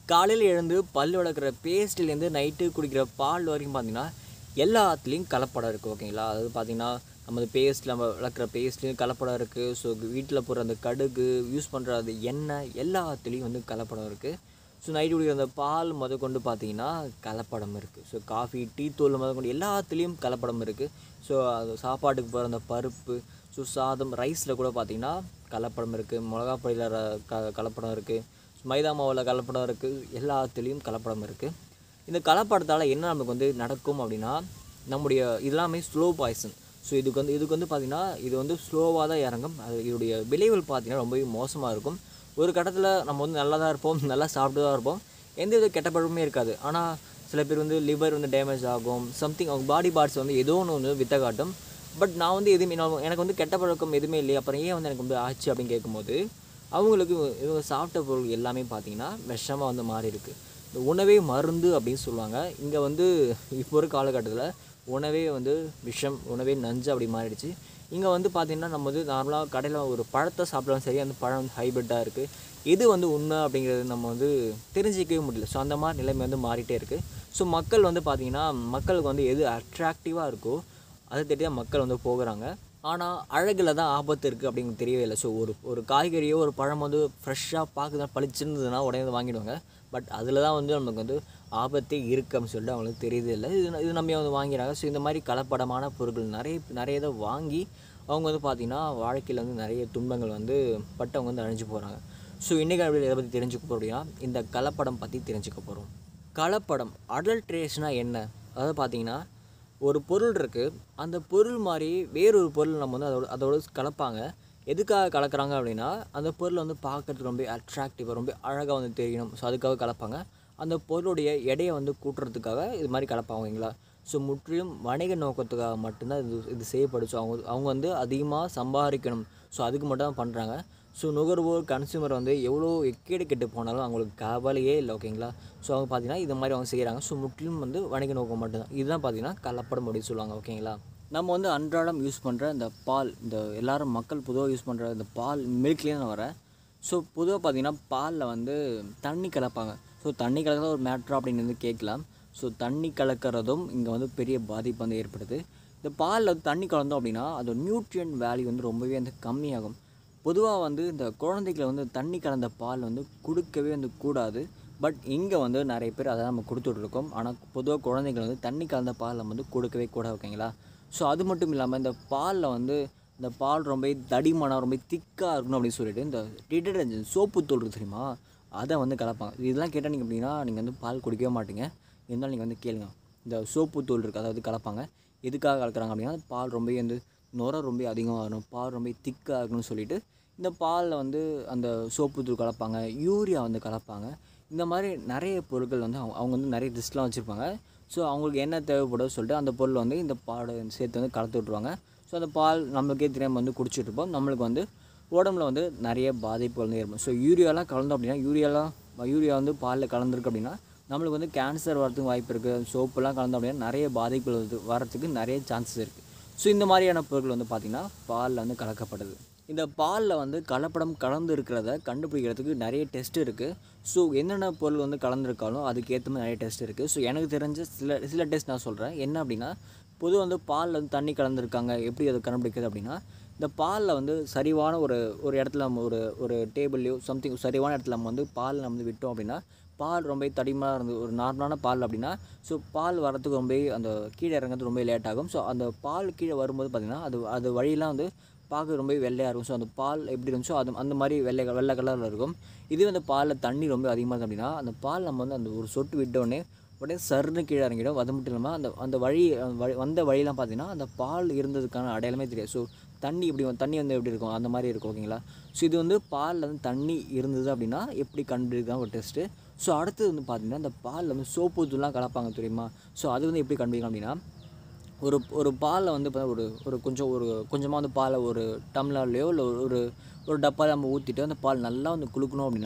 காலையில் எழுந்து பல் விளக்குற பேஸ்ட்லேருந்து நைட்டு குடிக்கிற பால் வரைக்கும் பார்த்தீங்கன்னா எல்லாத்துலேயும் கலப்படம் இருக்குது ஓகேங்களா அதாவது பார்த்தீங்கன்னா நம்ம பேஸ்ட் நம்ம விளக்குற பேஸ்ட்லேயும் கலப்படம் இருக்குது ஸோ வீட்டில் போடுற அந்த கடுகு யூஸ் பண்ணுற அந்த எண்ணெய் எல்லாத்துலேயும் வந்து கலப்படம் இருக்குது ஸோ நைட்டு குடிக்கிற அந்த பால் முத கொண்டு பார்த்தீங்கன்னா கலப்படம் இருக்குது ஸோ காஃபி டீ தூள் முத கொண்டு எல்லாத்துலேயும் கலப்படம் இருக்குது ஸோ அது சாப்பாட்டுக்கு போகிற அந்த பருப்பு ஸோ சாதம் ரைஸில் கூட பார்த்தீங்கன்னா கலப்படம் இருக்குது மிளகா பொடியில் ர- க கலப்படம் இருக்குது மைதா மாவில் கலப்படம் இருக்குது எல்லாத்துலேயும் கலப்படம் இருக்குது இந்த கலப்படத்தால் என்ன நமக்கு வந்து நடக்கும் அப்படின்னா நம்முடைய இதெல்லாமே ஸ்லோ பாய்சன் ஸோ இதுக்கு வந்து இதுக்கு வந்து பார்த்திங்கன்னா இது வந்து ஸ்லோவாக தான் இறங்கும் அது இதோடைய விளைவுகள் பார்த்திங்கன்னா ரொம்பவே மோசமாக இருக்கும் ஒரு கட்டத்தில் நம்ம வந்து நல்லா தான் இருப்போம் நல்லா சாப்பிட்டு தான் இருப்போம் எந்த வித கெட்ட பழக்கமே இருக்காது ஆனால் சில பேர் வந்து லிவர் வந்து டேமேஜ் ஆகும் சம்திங் அவங்க பாடி பார்ட்ஸ் வந்து ஏதோ ஒன்று வந்து வித்த காட்டும் பட் நான் வந்து எதுவுமே நான் எனக்கு வந்து கெட்ட பழக்கம் எதுவுமே இல்லையே அப்புறம் ஏன் வந்து எனக்கு வந்து ஆச்சு அப்படின்னு கேட்கும்போது அவங்களுக்கு இவங்க சாப்பிட்ட பொருள் எல்லாமே பார்த்தீங்கன்னா விஷமாக வந்து மாறி இருக்கு இந்த உணவே மருந்து அப்படின்னு சொல்லுவாங்க இங்கே வந்து இப்போ ஒரு காலகட்டத்தில் உணவே வந்து விஷம் உணவே நஞ்சு அப்படி மாறிடுச்சு இங்கே வந்து பார்த்திங்கன்னா நம்ம வந்து நார்மலாக கடையில் ஒரு பழத்தை சாப்பிட்டாலும் சரி அந்த பழம் வந்து ஹைபிரிட்டாக இருக்குது எது வந்து உண்மை அப்படிங்கிறது நம்ம வந்து தெரிஞ்சிக்கவே முடியல ஸோ அந்த மாதிரி நிலைமை வந்து மாறிட்டே இருக்குது ஸோ மக்கள் வந்து பார்த்திங்கன்னா மக்களுக்கு வந்து எது அட்ராக்டிவாக இருக்கோ அதை தேடி தான் மக்கள் வந்து போகிறாங்க ஆனால் அழகில் தான் ஆபத்து இருக்குது அப்படிங்கிறது தெரியவே இல்லை ஸோ ஒரு ஒரு காய்கறியோ ஒரு பழம் வந்து ஃப்ரெஷ்ஷாக பார்க்குதான் பளிச்சிருந்ததுன்னா உடனே வந்து வாங்கிடுவாங்க பட் அதில் தான் வந்து நமக்கு வந்து ஆபத்தே இருக்குது அப்படின்னு சொல்லிட்டு அவங்களுக்கு தெரியுது இல்லை இது இது நம்பி வந்து வாங்கிறாங்க ஸோ இந்த மாதிரி கலப்படமான பொருட்கள் நிறைய நிறைய இதை வாங்கி அவங்க வந்து பார்த்திங்கன்னா வாழ்க்கையில் வந்து நிறைய துன்பங்கள் வந்து பட்டு அவங்க வந்து அழிஞ்சு போகிறாங்க ஸோ இன்றைக்கி அப்படி இதை பற்றி தெரிஞ்சுக்க போகிறோம் அப்படின்னா இந்த கலப்படம் பற்றி தெரிஞ்சுக்க போகிறோம் கலப்படம் அடல்ட்ரேஷனாக என்ன அதாவது பார்த்தீங்கன்னா ஒரு பொருள் இருக்குது அந்த பொருள் மாதிரி வேறொரு பொருள் நம்ம வந்து அதோட அதோட கலப்பாங்க எதுக்காக கலக்குறாங்க அப்படின்னா அந்த பொருள் வந்து பார்க்கறதுக்கு ரொம்ப அட்ராக்டிவாக ரொம்ப அழகாக வந்து தெரியணும் ஸோ அதுக்காக கலப்பாங்க அந்த பொருளுடைய எடையை வந்து கூட்டுறதுக்காக இது மாதிரி கலப்பாங்க ஓகேங்களா ஸோ முற்றிலும் வணிக நோக்கத்துக்காக மட்டும்தான் இது இது செய்யப்படுது ஸோ அவங்க அவங்க வந்து அதிகமாக சம்பாதிக்கணும் ஸோ அதுக்கு மட்டும் தான் பண்ணுறாங்க ஸோ நுகர்வோர் கன்சியூமர் வந்து எவ்வளோ எக்கேடு கெட்டு போனாலும் அவங்களுக்கு கவலையே இல்லை ஓகேங்களா ஸோ அவங்க பார்த்தீங்கன்னா இது மாதிரி அவங்க செய்கிறாங்க ஸோ முற்றிலும் வந்து வணிக நோக்கம் மட்டும்தான் இதுதான் பார்த்தீங்கன்னா கலப்படம் அப்படின்னு சொல்லுவாங்க ஓகேங்களா நம்ம வந்து அன்றாடம் யூஸ் பண்ணுற இந்த பால் இந்த எல்லாரும் மக்கள் பொதுவாக யூஸ் பண்ணுற இந்த பால் மில்க்லேயே நான் வரேன் ஸோ பொதுவாக பார்த்தீங்கன்னா பாலில் வந்து தண்ணி கலப்பாங்க ஸோ தண்ணி கலக்கிறத ஒரு மேட்ரா அப்படின்னு வந்து கேட்கலாம் ஸோ தண்ணி கலக்கிறதும் இங்கே வந்து பெரிய பாதிப்பு வந்து ஏற்படுது இந்த பாலில் வந்து தண்ணி கலந்தோம் அப்படின்னா அதோட நியூட்ரியன் வேல்யூ வந்து ரொம்பவே வந்து கம்மியாகும் பொதுவாக வந்து இந்த குழந்தைகளை வந்து தண்ணி கலந்த பால் வந்து கொடுக்கவே வந்து கூடாது பட் இங்கே வந்து நிறைய பேர் அதை நம்ம கொடுத்துட்ருக்கோம் ஆனால் பொதுவாக குழந்தைகள் வந்து தண்ணி கலந்த பால் நம்ம வந்து கொடுக்கவே கூடாது ஓகேங்களா ஸோ அது மட்டும் இல்லாமல் இந்த பாலில் வந்து இந்த பால் ரொம்ப தடிமனாக ரொம்ப திக்காக இருக்கணும் அப்படின்னு சொல்லிட்டு இந்த டிடர்ஜென்ட் சோப்பு தூள் இருக்கு தெரியுமா அதை வந்து கலப்பாங்க இதெல்லாம் கேட்டால் நீங்கள் அப்படின்னா நீங்கள் வந்து பால் குடிக்கவே மாட்டீங்க இருந்தாலும் நீங்கள் வந்து கேளுங்க இந்த சோப்பு தூள் இருக்குது அதாவது கலப்பாங்க எதுக்காக கலக்குறாங்க அப்படின்னா பால் ரொம்ப வந்து நுர ரொம்ப அதிகமாக வரும் பால் ரொம்ப திக்காக இருக்கணும்னு சொல்லிட்டு இந்த பாலில் வந்து அந்த சோப்பு தூள் கலப்பாங்க யூரியா வந்து கலப்பாங்க இந்த மாதிரி நிறைய பொருட்கள் வந்து அவங்க அவங்க வந்து நிறைய லிஸ்ட்லாம் வச்சுருப்பாங்க ஸோ அவங்களுக்கு என்ன தேவைப்படுதோ சொல்லிட்டு அந்த பொருள் வந்து இந்த பாலை சேர்த்து வந்து கலந்து விட்ருவாங்க ஸோ அந்த பால் நம்மளுக்கே தெரியாமல் வந்து குடிச்சிட்டு இருப்போம் நம்மளுக்கு வந்து உடம்புல வந்து நிறைய பாதிப்புகள் வந்து ஏற்படும் ஸோ யூரியாலாம் கலந்தோம் அப்படின்னா யூரியாலாம் யூரியா வந்து பாலில் கலந்துருக்கு அப்படின்னா நம்மளுக்கு வந்து கேன்சர் வரதுக்கு வாய்ப்பு இருக்குது சோப்புலாம் கலந்தோம் அப்படின்னா நிறைய பாதிப்புகள் வந்து வரத்துக்கு நிறைய சான்சஸ் இருக்குது ஸோ இந்த மாதிரியான பொருட்கள் வந்து பார்த்திங்கன்னா பாலில் வந்து கலக்கப்படுது இந்த பாலில் வந்து கலப்படம் கலந்து இருக்கிறத கண்டுபிடிக்கிறதுக்கு நிறைய டெஸ்ட் இருக்குது ஸோ என்னென்ன பொருள் வந்து கலந்துருக்காலும் அதுக்கு ஏற்ற மாதிரி நிறைய டெஸ்ட் இருக்குது ஸோ எனக்கு தெரிஞ்ச சில சில டெஸ்ட் நான் சொல்கிறேன் என்ன அப்படின்னா பொதுவாக வந்து பாலில் வந்து தண்ணி கலந்துருக்காங்க எப்படி அதை கண்டுபிடிக்கிறது அப்படின்னா இந்த பாலில் வந்து சரிவான ஒரு ஒரு இடத்துல நம்ம ஒரு ஒரு டேபிள்லையோ சம்திங் சரிவான இடத்துல நம்ம வந்து பால் நம்ம வந்து விட்டோம் அப்படின்னா பால் ரொம்ப தடிமனாக இருந்து ஒரு நார்மலான பால் அப்படின்னா ஸோ பால் வரத்துக்கு ரொம்ப அந்த கீழே இறங்குறது ரொம்ப லேட் ஆகும் ஸோ அந்த பால் கீழே வரும்போது பார்த்திங்கன்னா அது அது வழியெல்லாம் வந்து பார்க்க ரொம்ப வெள்ளையாக இருக்கும் ஸோ அந்த பால் எப்படி இருந்துச்சோ அது அந்த மாதிரி வெள்ளை வெள்ளை கலரில் இருக்கும் இதுவே அந்த பாலில் தண்ணி ரொம்ப அதிகமாக இருக்குது அப்படின்னா அந்த பால் நம்ம வந்து அந்த ஒரு சொட்டு விட்டோடனே உடனே சருன்னு கீழே இறங்கிடும் அது மட்டும் இல்லாமல் அந்த அந்த வழி அந்த வழி வந்த வழியெல்லாம் பார்த்தீங்கன்னா அந்த பால் இருந்ததுக்கான அடையாளமே தெரியாது ஸோ தண்ணி இப்படி வந்து- தண்ணி வந்து எப்படி இருக்கும் அந்த மாதிரி இருக்கும் ஓகேங்களா ஸோ இது வந்து பாலில் வந்து தண்ணி இருந்தது அப்படின்னா எப்படி கண்டுபிடிக்கலாம் ஒரு டெஸ்ட்டு ஸோ அடுத்தது வந்து பார்த்தீங்கன்னா இந்த பாலில் வந்து சோப்பு தூள்லாம் கலப்பாங்க தெரியுமா ஸோ அது வந்து எப்படி கண்டுபிடிக்கலாம் அப்படின்னா ஒரு ஒரு பாலில் வந்து இப்போ ஒரு ஒரு கொஞ்சம் ஒரு கொஞ்சமாக வந்து பாலை ஒரு டம்ளர்லையோ இல்லை ஒரு ஒரு டப்பாவில் நம்ம ஊற்றிட்டு அந்த பால் நல்லா வந்து குளுக்கணும் அப்படின்னா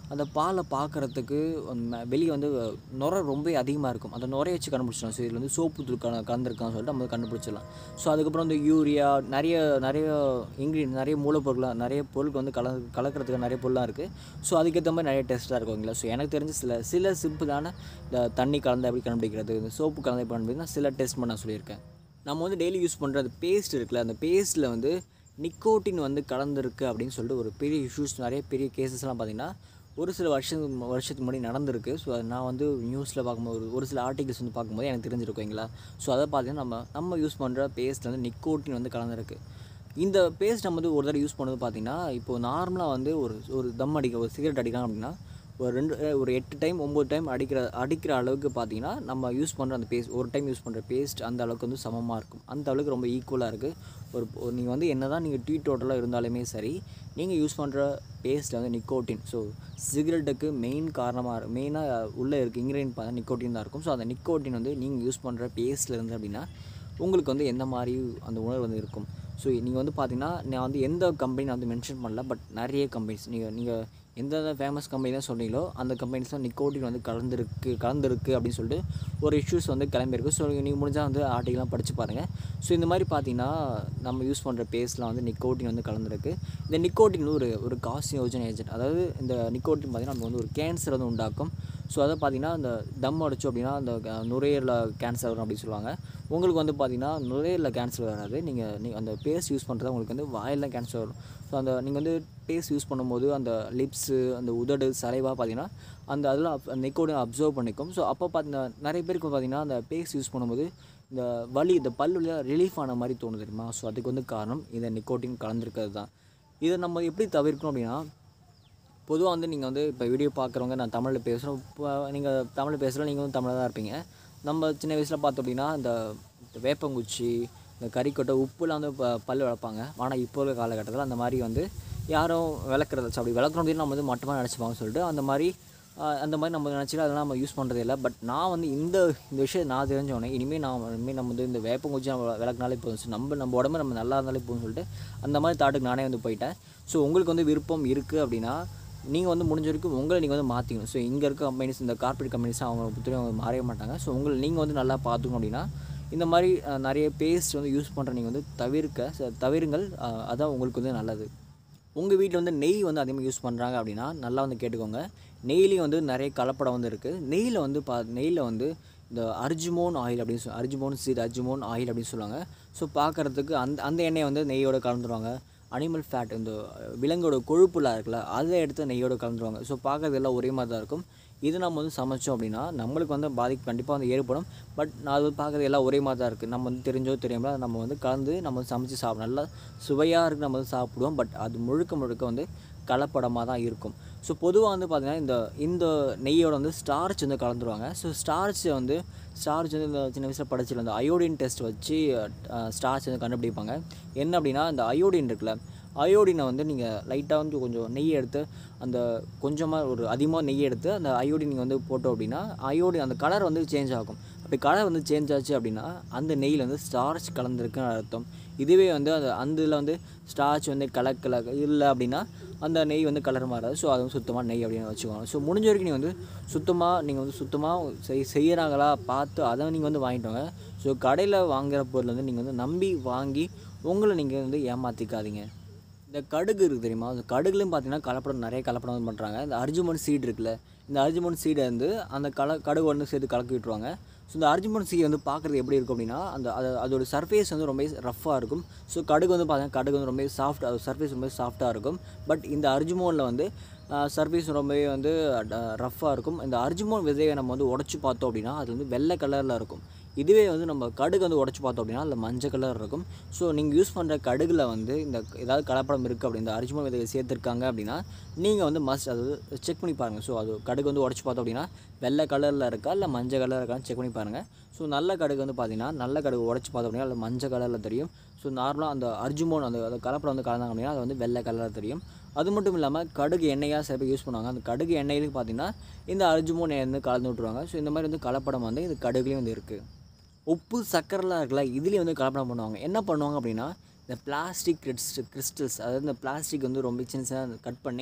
அந்த பாலை பார்க்குறதுக்கு வெளியே வந்து நுரை ரொம்ப அதிகமாக இருக்கும் அந்த நுரையை வச்சு கண்டுபிடிச்சிடலாம் ஸோ இதில் வந்து சோப்பு தூள் கல கலந்துருக்கான்னு சொல்லிட்டு நம்ம வந்து கண்டுபிடிச்சிடலாம் ஸோ அதுக்கப்புறம் வந்து யூரியா நிறைய நிறைய இன்க்ரீடியன் நிறைய மூலப்பொருட்கள் நிறைய பொருட்கள் வந்து கல கலக்கிறதுக்கு நிறைய பொருளாக இருக்குது ஸோ அதுக்கேற்ற மாதிரி நிறைய டெஸ்ட்டாக இருக்குங்களா ஸோ எனக்கு தெரிஞ்ச சில சில சிம்பிளான இந்த தண்ணி கலந்து எப்படி கண்டுபிடிக்கிறது இந்த சோப்பு கலந்து எப்படி கண்டுபிடிக்கிறது சில டெஸ்ட் பண்ண நான் சொல்லியிருக்கேன் நம்ம வந்து டெய்லி யூஸ் பண்ணுற அந்த பேஸ்ட் இருக்குல்ல அந்த பேஸ்ட்டில் வந்து நிக்கோட்டின் வந்து கலந்துருக்கு அப்படின்னு சொல்லிட்டு ஒரு பெரிய இஷ்யூஸ் நிறைய பெரிய கேசஸ்லாம் பார்த்திங்கன்னா ஒரு சில வருஷம் வருஷத்துக்கு முன்னாடி நடந்திருக்கு ஸோ அது நான் வந்து நியூஸில் பார்க்கும்போது ஒரு- ஒரு சில ஆர்டிகல்ஸ் வந்து பார்க்கும்போது எனக்கு தெரிஞ்சிருக்குங்களா ஸோ அதை பார்த்தீங்கன்னா நம்ம நம்ம யூஸ் பண்ணுற பேஸ்ட்டில் வந்து நிக்கோட்டின் வந்து கலந்துருக்கு இந்த பேஸ்ட் நம்ம வந்து ஒரு தடவை யூஸ் பண்ணது பார்த்தீங்கன்னா இப்போ நார்மலாக வந்து ஒரு ஒரு தம் அடிக்க ஒரு சிகரெட் அடிக்கலாம் அப்படின்னா ஒரு ரெண்டு அஹ் ஒரு எட்டு டைம் ஒம்பது டைம் அடிக்கிற அடிக்கிற அளவுக்கு பார்த்தீங்கன்னா நம்ம யூஸ் பண்ணுற அந்த பேஸ்ட் ஒரு டைம் யூஸ் பண்ணுற பேஸ்ட் அந்த அளவுக்கு வந்து சமமாக இருக்கும் அந்த அளவுக்கு ரொம்ப ஈக்குவலாக இருக்குது ஒரு நீங்கள் வந்து என்ன தான் நீங்கள் டீ டோட்டலாக இருந்தாலுமே சரி நீங்கள் யூஸ் பண்ணுற பேஸ்ட்டில் வந்து நிக்கோட்டின் ஸோ சிகரெட்டுக்கு மெயின் காரணமாக மெயினாக உள்ளே இருக்க இன்க்ரீடியன்ட் பார்த்தா நிக்கோட்டின் தான் இருக்கும் ஸோ அந்த நிக்கோட்டின் வந்து நீங்கள் யூஸ் பண்ணுற பேஸ்ட்டில் இருந்து அப்படின்னா உங்களுக்கு வந்து எந்த மாதிரி அந்த உணர்வு வந்து இருக்கும் ஸோ நீங்கள் வந்து பார்த்தீங்கன்னா நான் வந்து எந்த கம்பெனி நான் வந்து மென்ஷன் பண்ணல பட் நிறைய கம்பெனிஸ் நீங்கள் நீங்கள் எந்த ஃபேமஸ் கம்பெனி தான் சொன்னீங்களோ அந்த கம்பெனிஸ் தான் நிக்கோட்டின் வந்து கலந்துருக்கு கலந்துருக்கு அப்படின்னு சொல்லிட்டு ஒரு இஷ்யூஸ் வந்து கிளம்பியிருக்கு ஸோ நீங்கள் முடிஞ்சால் வந்து ஆர்டிகலாம் படித்து பாருங்கள் ஸோ இந்த மாதிரி பார்த்தீங்கன்னா நம்ம யூஸ் பண்ணுற பேஸ்ட்லாம் வந்து நிக்கோட்டின் வந்து கலந்துருக்கு இந்த நிக்கோட்டின் வந்து ஒரு ஒரு காசியோஜன் ஏஜென்ட் அதாவது இந்த நிக்கோட்டின் பார்த்திங்கன்னா நமக்கு வந்து ஒரு கேன்சர் வந்து உண்டாக்கும் ஸோ அதை பார்த்தீங்கன்னா அந்த தம் அடிச்சோம் அப்படின்னா அந்த க- நுரையீரலில் கேன்சர் வரும் அப்படின்னு சொல்லுவாங்க உங்களுக்கு வந்து பார்த்தீங்கன்னா நுரையீரலில் கேன்சர் வராது நீங்கள் நீங்கள் அந்த பேஸ்ட் யூஸ் பண்ணுறது உங்களுக்கு வந்து வாயில் கேன்சர் வரும் ஸோ அந்த நீங்கள் வந்து பேஸ்ட் யூஸ் பண்ணும்போது அந்த லிப்ஸு அந்த உதடு சலைவாக பார்த்தீங்கன்னா அந்த அதில் நெக்கோட அப்சர்வ் பண்ணிக்கும் ஸோ அப்போ பார்த்தீங்கன்னா நிறைய பேருக்கு பார்த்தீங்கன்னா அந்த பேஸ்ட் யூஸ் பண்ணும்போது இந்த வலி இந்த பல்லுல ரிலீஃப் ஆன மாதிரி தோணுது தெரியுமா ஸோ அதுக்கு வந்து காரணம் இந்த நிக்கோட்டின் கலந்துருக்கிறது தான் இதை நம்ம எப்படி தவிர்க்கணும் அப்படின்னா பொதுவாக வந்து நீங்கள் வந்து இப்போ வீடியோ பார்க்குறவங்க நான் தமிழில் பேசுகிறோம் இப்போ நீங்கள் தமிழில் பேசுகிறோம் நீங்கள் வந்து தமிழில் தான் இருப்பீங்க நம்ம சின்ன வயசில் பார்த்தோம் அப்படின்னா இந்த இந்த வேப்பங்குச்சி இந்த கறிக்கொட்டை உப்புலாம் வந்து ப பல் விளப்பாங்க ஆனால் இப்போ இருக்க காலகட்டத்தில் அந்த மாதிரி வந்து யாரும் விளக்குறது அப்படி விளக்குறோம் நம்ம வந்து மட்டமாக நினச்சிப்பாங்கன்னு சொல்லிட்டு அந்த மாதிரி ஆஹ், அந்த மாதிரி நம்ம நினச்சிட்டு அதெல்லாம் நம்ம யூஸ் பண்ணுறதே இல்லை பட் நான் வந்து இந்த இந்த விஷயம் நான் தெரிஞ்சோடனே இனிமேல் நான் இனிமேல் நம்ம வந்து இந்த வேப்பங்குச்சி நம்ம விளக்குனாலே போதும் So, நம்ம நம்ம உடம்பு நம்ம நல்லா இருந்தாலே போதும்னு சொல்லிட்டு அந்த மாதிரி தாட்டுக்கு நானே வந்து போயிட்டேன் ஸோ உங்களுக்கு வந்து விருப்பம் இருக்குது அப்படின்னா நீங்கள் வந்து முடிஞ்ச வரைக்கும் உங்களை நீங்கள் வந்து மாற்றிக்கணும் ஸோ இங்கே இருக்க கம்பெனிஸ் இந்த கார்ப்பரேட் கம்பெனிஸ் அவங்க புத்திரம் அவங்க மாறவே மாட்டாங்க ஸோ உங்களை நீங்கள் வந்து நல்லா பார்த்துக்கணும் அப்படின்னா இந்த மாதிரி அஹ், நிறைய பேஸ்ட் வந்து யூஸ் பண்ணுற நீங்கள் வந்து தவிர்க்க ச- தவிருங்கள் அஹ், அதான் உங்களுக்கு வந்து நல்லது உங்கள் வீட்டில் வந்து நெய் வந்து அதிகமாக யூஸ் பண்ணுறாங்க அப்படின்னா நல்லா வந்து கேட்டுக்கோங்க நெய்லேயும் வந்து நிறைய கலப்படம் வந்து இருக்குது நெய்யில் வந்து பா நெய்யில் வந்து இந்த அர்ஜுமோன் ஆயில் அப்படின்னு சொல்லி அர்ஜுமோன் சீட் அர்ஜுமோன் ஆயில் அப்படின்னு சொல்லுவாங்க ஸோ பார்க்குறதுக்கு அந்த அந்த எண்ணெயை வந்து நெய்யோட கலந்துருவாங்க அனிமல் ஃபேட் இந்த விலங்கோட கொழுப்புலாம் இருக்குல்ல அதை எடுத்து நெய்யோட கலந்துருவாங்க ஸோ பார்க்கறது எல்லாம் ஒரே மாதிரி தான் இருக்கும் இது நம்ம வந்து சமைச்சோம் அப்படின்னா நம்மளுக்கு வந்து பாதிப்பு கண்டிப்பாக வந்து ஏற்படும் பட் நான் அது பார்க்குறது எல்லாம் ஒரே மாதிரி தான் இருக்குது நம்ம வந்து தெரிஞ்சோ தெரியாமலோ அதை நம்ம வந்து கலந்து நம்ம வந்து சமைச்சு சாப்பிடும் நல்லா சுவையாக இருக்கு நம்ம வந்து சாப்பிடுவோம் பட் அது முழுக்க முழுக்க வந்து கலப்படமாக தான் இருக்கும் ஸோ பொதுவாக வந்து பார்த்திங்கன்னா இந்த இந்த நெய்யோட வந்து ஸ்டார்ச் வந்து கலந்துருவாங்க ஸோ ஸ்டார்ச்சை வந்து ஸ்டார்ச் வந்து இந்த சின்ன வயசில் படிச்சில அந்த அயோடின் டெஸ்ட் வச்சு ஸ்டார்ச் வந்து கண்டுபிடிப்பாங்க என்ன அப்படின்னா இந்த அயோடின் இருக்குல்ல அயோடினை வந்து நீங்கள் லைட்டாக வந்து கொஞ்சம் நெய் எடுத்து அந்த கொஞ்சமாக ஒரு அதிகமாக நெய் எடுத்து அந்த அயோடின் நீங்கள் வந்து போட்டோம் அப்படின்னா அயோடின் அந்த கலர் வந்து சேஞ்ச் ஆகும் அப்படி கலர் வந்து சேஞ்ச் ஆச்சு அப்படின்னா அந்த நெய்யில் வந்து ஸ்டார்ச் கலந்துருக்குன்னு அர்த்தம் இதுவே வந்து அந்த அந்த இதில் வந்து ஸ்டார்ச் வந்து கலக்கல இல்லை அப்படின்னா அந்த நெய் வந்து கலர் மாறாது ஸோ அது வந்து சுத்தமாக நெய் அப்படின்னு வச்சுக்கோங்க ஸோ முடிஞ்ச வரைக்கும் நீங்கள் வந்து சுத்தமாக நீங்கள் வந்து சுத்தமாக செய் செய்கிறாங்களா பார்த்து அதை நீங்கள் வந்து வாங்கிட்டு வாங்க ஸோ கடையில் வாங்குற பொருள் வந்து நீங்கள் வந்து நம்பி வாங்கி உங்களை நீங்கள் வந்து ஏமாற்றிக்காதீங்க இந்த கடுகு இருக்குது தெரியுமா அந்த கடுகுலையும் பார்த்தீங்கன்னா கலப்படம் நிறைய கலப்படம் வந்து பண்ணுறாங்க இந்த அர்ஜுமன் சீடு இருக்குல்ல இந்த அர்ஜுமன் சீடை வந்து அந்த கல கடுகு வந்து சேர்த்து கலக்கி விட்டுருவாங்க ஸோ இந்த அர்ஜுமன் சீடு வந்து பார்க்குறது எப்படி இருக்கும் அப்படின்னா அந்த அது அதோட சர்ஃபேஸ் வந்து ரொம்ப ரஃப்பாக இருக்கும் ஸோ கடுகு வந்து பார்த்தீங்கன்னா கடுகு வந்து ரொம்ப சாஃப்ட் அது சர்ஃபேஸ் ரொம்ப சாஃப்டாக இருக்கும் பட் இந்த அர்ஜுமோனில் வந்து சர்ஃபேஸ் ரொம்பவே வந்து ரஃப்பாக இருக்கும் இந்த அர்ஜுமோன் விதையை நம்ம வந்து உடச்சி பார்த்தோம் அப்படின்னா அது வந்து வெள்ளை கலரில் இருக்கும் இதுவே வந்து நம்ம கடுகு வந்து உடச்சி பார்த்தோம் அப்படின்னா அதில் மஞ்சள் கலர் இருக்கும் ஸோ நீங்கள் யூஸ் பண்ணுற கடுகில் வந்து இந்த ஏதாவது கலப்படம் இருக்குது அப்படி இந்த அரிஜிமல் விதையை சேர்த்துருக்காங்க அப்படின்னா நீங்கள் வந்து மஸ்ட் அது செக் பண்ணி பாருங்கள் ஸோ அது கடுகு வந்து உடச்சி பார்த்தோம் அப்படின்னா வெள்ளை கலரில் இருக்கா இல்லை மஞ்சள் கலரில் இருக்கான்னு செக் பண்ணி பாருங்கள் ஸோ நல்ல கடுகு வந்து பார்த்தீங்கன்னா நல்ல கடுகு உடச்சி பார்த்தோம் அப்படின்னா அதில் மஞ்சள் கலரில் தெரியும் ஸோ நார்மலாக அந்த அர்ஜுமோன் அந்த அந்த கலப்படம் வந்து கலந்தாங்க அப்படின்னா அது வந்து வெள்ளை கலரில் தெரியும் அது மட்டும் இல்லாமல் கடுகு எண்ணெயாக சில பேர் யூஸ் பண்ணுவாங்க அந்த கடுகு எண்ணெயிலும் பார்த்தீங்கன்னா இந்த அர்ஜுமோன் எண்ணெய் வந்து கலந்து விட்ருவாங்க ஸோ இந்த மாதிரி வந்து கலப்படம் வந்து இந்த கடுகுலேயும் வந்து இருக்குது உப்பு சக்கரைலாம் இருக்குல்ல இதுலேயும் வந்து கலப்படம் பண்ணுவாங்க என்ன பண்ணுவாங்க அப்படின்னா இந்த பிளாஸ்டிக் கிறிஸ்ட் கிறிஸ்டல்ஸ் அதாவது இந்த பிளாஸ்டிக் வந்து ரொம்ப சின்ன சின்ன கட் பண்ணி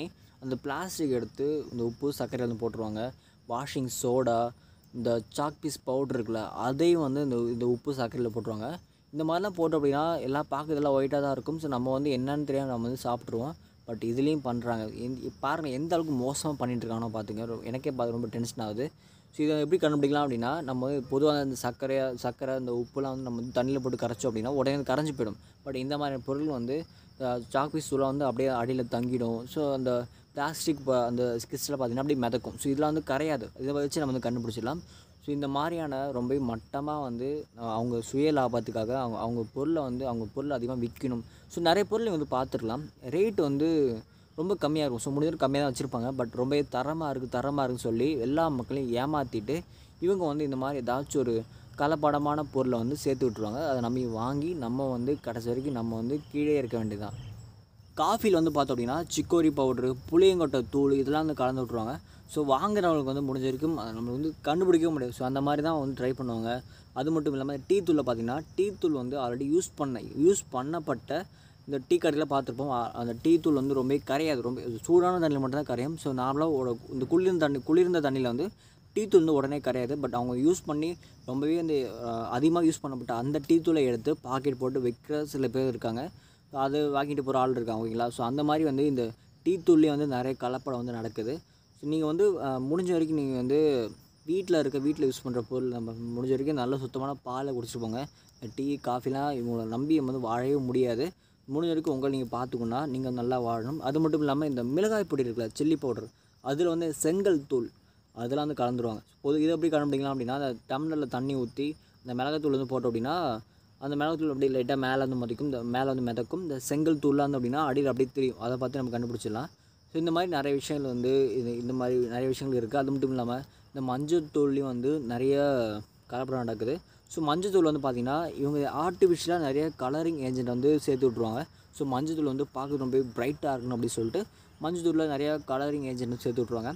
அந்த பிளாஸ்டிக் எடுத்து இந்த உப்பு சர்க்கரை வந்து போட்டுருவாங்க வாஷிங் சோடா இந்த சாக் பீஸ் பவுடர் இருக்குல்ல அதையும் வந்து இந்த இந்த உப்பு சர்க்கரையில் போட்டுருவாங்க இந்த மாதிரிலாம் போட்டோம் அப்படின்னா எல்லாம் பார்க்கறதுலாம் ஒயிட்டாக தான் இருக்கும் ஸோ நம்ம வந்து என்னன்னு தெரியாமல் நம்ம வந்து சாப்பிட்ருவோம் பட் இதுலேயும் பண்ணுறாங்க எந்த பாருங்கள் எந்த அளவுக்கு மோசமாக பண்ணிட்டு இருக்காங்கன்னு பார்த்துங்க ரொ- எனக்கே பார்த்து ரொம்ப டென்ஷன் ஆகுது ஸோ இதை எப்படி கண்டுபிடிக்கலாம் அப்படின்னா நம்ம வந்து பொதுவாக இந்த சர்க்கரை சர்க்கரை இந்த உப்புலாம் வந்து நம்ம வந்து தண்ணியில் போட்டு கரைச்சோம் அப்படின்னா உடனே அது கரைஞ்சு போயிடும் பட் இந்த மாதிரி பொருள் வந்து சாக்பீஸ் தூளாக வந்து அப்படியே அடியில் தங்கிடும் ஸோ அந்த பிளாஸ்டிக் அந்த கிறிஸ்டில் பார்த்தீங்கன்னா அப்படியே மிதக்கும் ஸோ இதெல்லாம் வந்து கரையாது இதை வச்சு நம்ம வந்து கண்டுபிடிச்சிடலாம் ஸோ இந்த மாதிரியான ரொம்ப மட்டமாக வந்து அஹ், அவங்க சுய லாபத்துக்காக அவங்க அவங்க பொருளை வந்து அவங்க பொருளை அதிகமாக விற்கணும் ஸோ நிறைய பொருள் வந்து பார்த்துருக்கலாம் ரேட் வந்து ரொம்ப கம்மியாக இருக்கும் ஸோ முடிஞ்சது கம்மியாக தான் வச்சுருப்பாங்க பட் ரொம்ப தரமாக இருக்குது தரமாக இருக்குன்னு சொல்லி எல்லா மக்களையும் ஏமாற்றிட்டு இவங்க வந்து இந்த மாதிரி ஏதாச்சும் ஒரு கலப்படமான பொருளை வந்து சேர்த்து விட்ருவாங்க அதை நம்பி வாங்கி நம்ம வந்து கடைசி வரைக்கும் நம்ம வந்து கீழே இருக்க வேண்டியதுதான் காஃபியில் வந்து பார்த்தோம் அப்படின்னா சிக்கோரி பவுட்ரு புளியங்கொட்டை தூள் இதெல்லாம் வந்து கலந்து விட்ருவாங்க ஸோ வாங்குறவங்களுக்கு வந்து முடிஞ்ச வரைக்கும் அதை நம்ம வந்து கண்டுபிடிக்கவே முடியாது ஸோ அந்த மாதிரி தான் வந்து ட்ரை பண்ணுவாங்க அது மட்டும் இல்லாமல் டீ தூளில் பார்த்தீங்கன்னா டீ தூள் வந்து ஆல்ரெடி யூஸ் பண்ண யூஸ் பண்ணப்பட்ட இந்த டீ கடையில் பார்த்துருப்போம் அ- அந்த டீ தூள் வந்து ரொம்ப கரையாது ரொம்ப சூடான தண்ணியில் மட்டும் தான் கரையும் ஸோ நார்மலாக ஒரு இந்த குளிர்ந்த தண்ணி குளிர்ந்த தண்ணியில் வந்து டீ தூள் வந்து உடனே கரையாது பட் அவங்க யூஸ் பண்ணி ரொம்பவே அந்த அதிகமாக யூஸ் பண்ணப்பட்ட அந்த டீ தூளை எடுத்து பாக்கெட் போட்டு வைக்கிற சில பேர் இருக்காங்க ஸோ அது வாங்கிட்டு போகிற ஆள் இருக்காங்க ஓகேங்களா ஸோ அந்த மாதிரி வந்து இந்த டீ தூள்லேயே வந்து நிறைய கலப்படம் வந்து நடக்குது ஸோ நீங்கள் வந்து அஹ், முடிஞ்ச வரைக்கும் நீங்கள் வந்து வீட்டில் இருக்க வீட்டில் யூஸ் பண்ணுற பொருள் நம்ம முடிஞ்ச வரைக்கும் நல்ல சுத்தமான பாலை குடிச்சிட்டு போங்க இந்த டீ காஃபிலாம் இவங்களை நம்பி நம்ம வந்து வாழவே முடியாது முடிஞ்ச வரைக்கும் உங்களை நீங்கள் பார்த்துக்கணுன்னா நீங்கள் நல்லா வாழணும் அது மட்டும் இல்லாமல் இந்த மிளகாய் பொடி இருக்குல்ல சில்லி பவுடர் அதில் வந்து செங்கல் தூள் அதெல்லாம் வந்து கலந்துருவாங்க பொது இதை எப்படி கண்டுபிடிக்கலாம் அப்படின்னா அந்த டம்ளரில் தண்ணி ஊற்றி இந்த மிளகாத்தூள் வந்து போட்டோம் அப்படின்னா அந்த மிளகாத்தூள் அப்படியே லைட்டாக மேலே வந்து மதிக்கும் இந்த மேலே வந்து மிதக்கும் இந்த செங்கல் தூள்லாம் வந்து அப்படின்னா அடியில் அப்படியே தெரியும் அதை பார்த்து நம்ம கண்டுபிடிச்சிடலாம் ஸோ இந்த மாதிரி நிறைய விஷயங்கள் வந்து இது இந்த மாதிரி நிறைய விஷயங்கள் இருக்குது அது மட்டும் இல்லாமல் இந்த மஞ்சள் தூள்லேயும் வந்து நிறைய கலப்படம் நடக்குது ஸோ மஞ்சள் தூள் வந்து பார்த்திங்கன்னா இவங்க ஆர்டிஃபிஷியலாக நிறைய கலரிங் ஏஜென்ட் வந்து சேர்த்து விட்ருவாங்க ஸோ மஞ்சள் தூள் வந்து பார்க்க ரொம்ப பிரைட்டாக இருக்கணும் அப்படின்னு சொல்லிட்டு மஞ்சள் தூளில் நிறைய கலரிங் ஏஜென்ட் சேர்த்து விட்ருவாங்க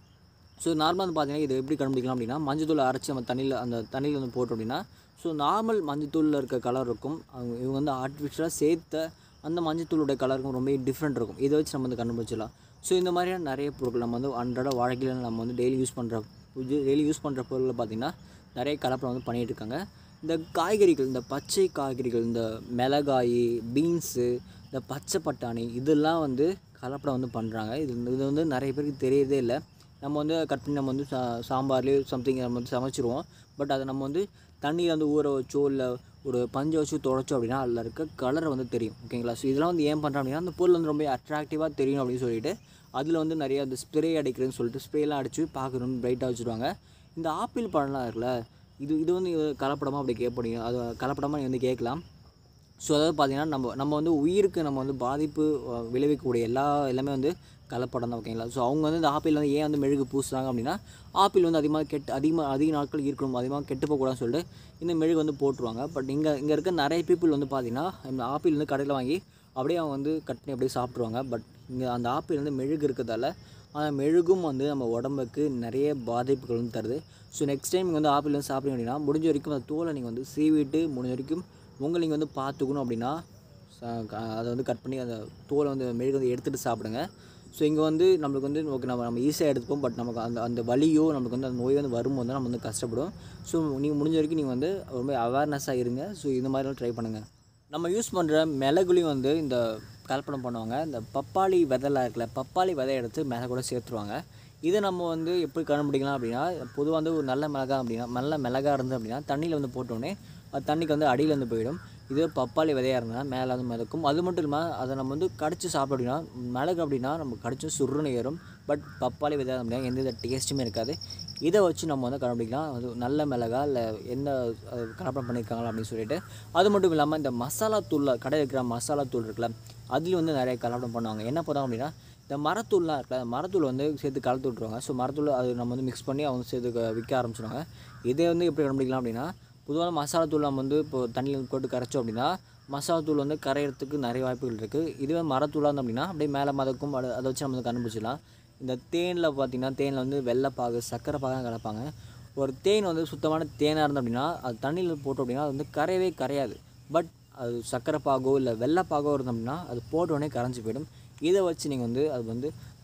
ஸோ நார்மலாக வந்து பார்த்தீங்கன்னா இது எப்படி கண்டுபிடிக்கலாம் அப்படின்னா மஞ்சத்தூளை அரைச்சி நம்ம தண்ணியில் அந்த தண்ணியில் வந்து போட்டோம் அப்படின்னா ஸோ நார்மல் மஞ்சத்தூளில் இருக்க கலர் இருக்கும் அவங்க இவங்க வந்து ஆர்டிஃபிஷியலாக சேர்த்த அந்த மஞ்சத்தூளுடைய கலருக்கும் ரொம்ப டிஃப்ரெண்ட் இருக்கும் இதை வச்சு நம்ம வந்து கண்டுபிடிச்சிடலாம் ஸோ இந்த மாதிரியான நிறைய பொருட்கள் நம்ம வந்து அன்றாட வாழ்க்கையில் நம்ம வந்து டெய்லி யூஸ் பண்ணுற டெய்லி யூஸ் பண்ணுற பொருளில் பார்த்திங்கன்னா நிறைய கலப்படம் வந்து பண்ணிகிட்டு இருக்காங்க இந்த காய்கறிகள் இந்த பச்சை காய்கறிகள் இந்த மிளகாய் பீன்ஸு இந்த பச்சை பட்டாணி இதெல்லாம் வந்து கலப்படம் வந்து பண்ணுறாங்க இது இது வந்து நிறைய பேருக்கு தெரியறதே இல்லை நம்ம வந்து கட் பண்ணி நம்ம வந்து சா சாம்பார்லேயோ சம்திங் நம்ம வந்து சமைச்சிருவோம் பட் அதை நம்ம வந்து தண்ணியில் வந்து ஊற வச்சோ இல்லை ஒரு பஞ்சை வச்சு துடைச்சோம் அப்படின்னா அதில் இருக்க கலர் வந்து தெரியும் ஓகேங்களா ஸோ இதெல்லாம் வந்து ஏன் பண்ணுறோம் அப்படின்னா அந்த பொருள் வந்து ரொம்ப அட்ராக்டிவாக தெரியும் அப்படின்னு சொல்லிட்டு அதில் வந்து நிறைய அந்த ஸ்ப்ரே அடிக்கிறதுன்னு சொல்லிட்டு ஸ்ப்ரேலாம் அடித்து பார்க்கணும்னு பிரைட்டாக வச்சுருவாங்க இந்த ஆப்பிள் பழம்லாம் இருக்குல்ல இது இது வந்து கலப்படமாக அப்படி கேட்பீங்க அது கலப்படமாக நீ வந்து கேட்கலாம் ஸோ அதாவது பார்த்தீங்கன்னா நம்ம நம்ம வந்து உயிருக்கு நம்ம வந்து பாதிப்பு அஹ், விளைவிக்கக்கூடிய எல்லா எல்லாமே வந்து கலப்படம் தான் ஓகேங்களா ஸோ அவங்க வந்து இந்த ஆப்பிள் வந்து ஏன் வந்து மெழுகு பூசுறாங்க அப்படின்னா ஆப்பிள் வந்து அதிகமாக கெட்டு அதிகமாக அதிக நாட்கள் இருக்கணும் அதிகமாக கெட்டு போகக்கூடாதுன்னு சொல்லிட்டு இந்த மெழுகு வந்து போட்டுருவாங்க பட் இங்கே இங்கே இருக்க நிறைய பீப்புள் வந்து பார்த்தீங்கன்னா இந்த ஆப்பிள் வந்து கடையில் வாங்கி அப்படியே அவங்க வந்து கட் பண்ணி அப்படியே சாப்பிட்ருவாங்க பட் இங்கே அந்த ஆப்பிள் வந்து மெழுகு இருக்கிறதால அந்த மெழுகும் வந்து நம்ம உடம்புக்கு நிறைய பாதிப்புகள் வந்து தருது ஸோ நெக்ஸ்ட் டைம் நீங்கள் வந்து ஆப்பிள் வந்து சாப்பிடுங்க அப்படின்னா முடிஞ்ச வரைக்கும் அந்த தோலை நீங்கள் வந்து சீவிட்டு முடிஞ்ச வரைக்கும் உங்களை நீங்கள் வந்து பார்த்துக்கணும் அப்படின்னா ச- க- அதை வந்து கட் பண்ணி அந்த தோலை வந்து மெழுகு வந்து எடுத்துகிட்டு சாப்பிடுங்க ஸோ இங்கே வந்து நம்மளுக்கு வந்து ஓகே நம்ம நம்ம ஈஸியாக எடுத்துப்போம் பட் நமக்கு அந்த அந்த வலியோ நமக்கு வந்து அந்த நோய் வந்து வரும்போது தான் நம்ம வந்து கஷ்டப்படும் ஸோ நீங்கள் முடிஞ்ச வரைக்கும் நீங்கள் வந்து ரொம்ப அவேர்னஸாக இருங்க ஸோ இந்த மாதிரிலாம் ட்ரை பண்ணுங்கள் நம்ம யூஸ் பண்ணுற மிளகுலையும் வந்து இந்த கலப்படம் பண்ணுவாங்க இந்த பப்பாளி விதைலாம் இருக்குல்ல பப்பாளி விதை எடுத்து மிளகு கூட சேர்த்துருவாங்க இதை நம்ம வந்து எப்படி கண்டுபிடிக்கலாம் அப்படின்னா பொதுவாக வந்து ஒரு நல்ல மிளகா அப்படின்னா நல்ல மிளகா இருந்து அப்படின்னா தண்ணியில் வந்து போட்டோடனே அது தண்ணிக்கு வந்து அடியில் வந்து போயிடும் இது பப்பாளி விதையாக இருந்தால் மேலே வந்து மிதக்கும் அது மட்டும் இல்லாமல் அதை நம்ம வந்து கடிச்சு சாப்பிட அப்படின்னா மிளகு அப்படின்னா நம்ம கடிச்சு சுருன்னு ஏறும் பட் பப்பாளி விதை அப்படின்னா எந்த வித டேஸ்ட்டுமே இருக்காது இதை வச்சு நம்ம வந்து கண்டுபிடிக்கலாம் அது நல்ல மிளகா இல்லை என்ன அது கலப்படம் பண்ணியிருக்காங்களா அப்படின்னு சொல்லிட்டு அது மட்டும் இல்லாமல் இந்த மசாலா தூளில் கடையில் இருக்கிற மசாலா தூள் இருக்குல்ல அதுலேயும் வந்து நிறைய கலப்படம் பண்ணுவாங்க என்ன பண்ணுவாங்க அப்படின்னா இந்த மரத்தூள்லாம் இருக்குல்ல அந்த மரத்தூள் வந்து சேர்த்து கலந்து விட்ருவாங்க ஸோ மரத்தூள் அது நம்ம வந்து மிக்ஸ் பண்ணி அவங்க சேர்த்து க- விற்க ஆரம்பிச்சிடுவாங்க இதை வந்து எப்படி கண்டுபிடிக்கலாம் அப்படின்னா பொதுவான மசாலா தூள் நம்ம வந்து இப்போ தண்ணியில் போட்டு கரைச்சோம் அப்படின்னா மசாலா தூள் வந்து கரையிறதுக்கு நிறைய வாய்ப்புகள் இருக்குது இதுவே மரத்தூளாக இருந்தோம் அப்படின்னா அப்படியே மேலே மதக்கும் அதை அதை வச்சு நம்ம வந்து கண்டுபிடிச்சிடலாம் இந்த தேனில் பார்த்தீங்கன்னா தேனில் வந்து வெள்ளைப்பாகு சர்க்கரை பாகு கலப்பாங்க ஒரு தேன் வந்து சுத்தமான தேனாக இருந்தோம் அப்படின்னா அது தண்ணியில் போட்டோம் அப்படின்னா அது வந்து கரையவே கரையாது பட் அது சர்க்கரை பாகோ இல்லை வெள்ளைப்பாகோ இருந்தோம் அப்படின்னா அது போட்ட உடனே கரைஞ்சி போயிடும் இதை வச்சு நீங்கள் வந்து அது வந்து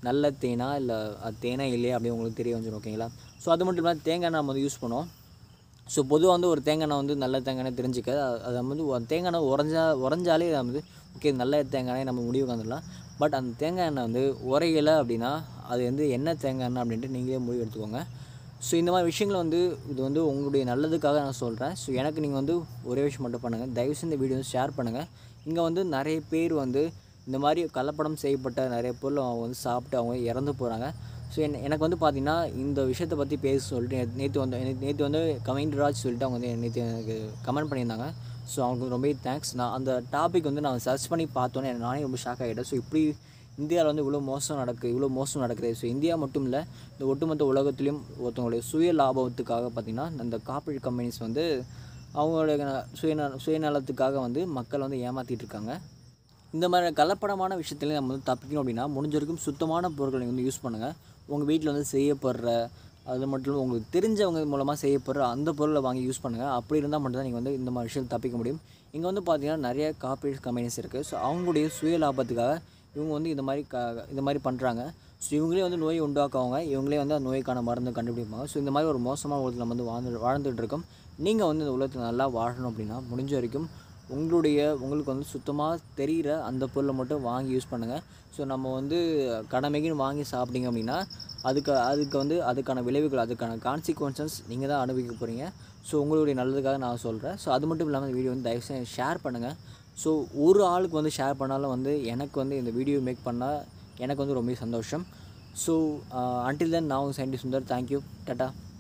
நல்ல தேனா இல்லை அது தேனா இல்லையா அப்படி உங்களுக்கு தெரிய வந்துடும் ஓகேங்களா ஸோ அது மட்டும் இல்லாமல் தேங்காய் எண்ணெய் நம்ம வந்து யூஸ் பண்ணுவோம் ஸோ பொதுவாக வந்து ஒரு தேங்காய் எண்ணெய் வந்து நல்ல தேங்காய் எண்ணெய் தெரிஞ்சுக்க அது- அது வந்து ஒரு தேங்காய் எண்ணெய் உறைஞ்சா உறைஞ்சாலே அது வந்து ஓகே நல்ல தேங்காய் எண்ணெய் நம்ம முடிவுக்கு வந்துடலாம் பட் அந்த தேங்காய் எண்ணெய் வந்து உரையலை அப்படின்னா அது வந்து என்ன தேங்காய் எண்ணெய் அப்படின்ட்டு நீங்களே முடிவு எடுத்துக்கோங்க ஸோ இந்த மாதிரி விஷயங்களை வந்து இது வந்து உங்களுடைய நல்லதுக்காக நான் சொல்கிறேன் ஸோ எனக்கு நீங்கள் வந்து ஒரே விஷயம் மட்டும் பண்ணுங்கள் தயவுசெய்து இந்த வீடியோ ஷேர் பண்ணுங்கள் இங்கே வந்து நிறைய பேர் வந்து இந்த மாதிரி கலப்படம் செய்யப்பட்ட நிறைய பொருள் அவங்க வந்து சாப்பிட்டு அவங்க இறந்து போகிறாங்க ஸோ என் எனக்கு வந்து பார்த்தீங்கன்னா இந்த விஷயத்தை பற்றி பேச சொல்லிட்டு நேற்று வந்து நேற்று வந்து கமெண்ட் ராஜ் சொல்லிட்டு அவங்க வந்து நேற்று எனக்கு கமெண்ட் பண்ணியிருந்தாங்க ஸோ அவங்களுக்கு ரொம்ப தேங்க்ஸ் நான் அந்த டாபிக் வந்து நான் சர்ச் பண்ணி பார்த்தோன்னே நானே ரொம்ப ஷாக் ஆகிட்டேன் ஸோ இப்படி இந்தியாவில் வந்து இவ்வளோ மோசம் நடக்குது இவ்வளோ மோசம் நடக்குது ஸோ இந்தியா மட்டும் இல்லை இந்த ஒட்டுமொத்த உலகத்துலேயும் ஒருத்தவங்களுடைய சுய லாபத்துக்காக பார்த்திங்கன்னா அந்த காப்பீடு கம்பெனிஸ் வந்து அவங்களுடைய ந- சுயந சுயநலத்துக்காக வந்து மக்கள் வந்து ஏமாற்றிட்டு இருக்காங்க இந்த மாதிரி கலப்படமான விஷயத்துல நம்ம வந்து தப்பிக்கணும் அப்படின்னா முடிஞ்ச வரைக்கும் சுத்தமான பொருட்களை வந்து யூஸ் பண்ணுங்கள் உங்கள் வீட்டில் வந்து செய்யப்படுற அது மட்டும் இல்லாமல் உங்களுக்கு தெரிஞ்சவங்க மூலமாக செய்யப்படுற அந்த பொருளை வாங்கி யூஸ் பண்ணுங்கள் அப்படி இருந்தால் மட்டும்தான் நீங்கள் வந்து இந்த மாதிரி விஷயம் தப்பிக்க முடியும் இங்கே வந்து பார்த்தீங்கன்னா நிறைய காப்பீடு கம்பெனிஸ் இருக்குது ஸோ அவங்களுடைய சுய லாபத்துக்காக இவங்க வந்து இந்த மாதிரி க இந்த மாதிரி பண்ணுறாங்க ஸோ இவங்களே வந்து நோயை உண்டாக்குவாங்க இவங்களே வந்து அந்த நோய்க்கான மருந்து கண்டுபிடிப்பாங்க ஸோ இந்த மாதிரி ஒரு மோசமான உலகத்தில் நம்ம வந்து வாழ்ந்து வாழ்ந்துட்டு இருக்கோம் நீங்கள் வந்து இந்த உலகத்தில் நல்லா வாழணும் அப்படின்னா முடிஞ்ச வரைக்கும் உங்களுடைய உங்களுக்கு வந்து சுத்தமாக தெரிகிற அந்த பொருளை மட்டும் வாங்கி யூஸ் பண்ணுங்கள் ஸோ நம்ம வந்து கடமைக்குன்னு வாங்கி சாப்பிட்டீங்க அப்படின்னா அதுக்கு அதுக்கு வந்து அதுக்கான விளைவுகள் அதுக்கான கான்சிக்வன்சஸ் நீங்கள் தான் அனுபவிக்க போகிறீங்க ஸோ உங்களுடைய நல்லதுக்காக நான் சொல்கிறேன் ஸோ அது மட்டும் இல்லாமல் இந்த வீடியோ வந்து தயவுசெய்து ஷேர் பண்ணுங்கள் ஸோ ஒரு ஆளுக்கு வந்து ஷேர் பண்ணாலும் வந்து எனக்கு வந்து இந்த வீடியோ மேக் பண்ணால் எனக்கு வந்து ரொம்ப சந்தோஷம் ஸோ அன்டில் தென் நான் சைன்டி சுந்தர் தேங்க்யூ டாட்டா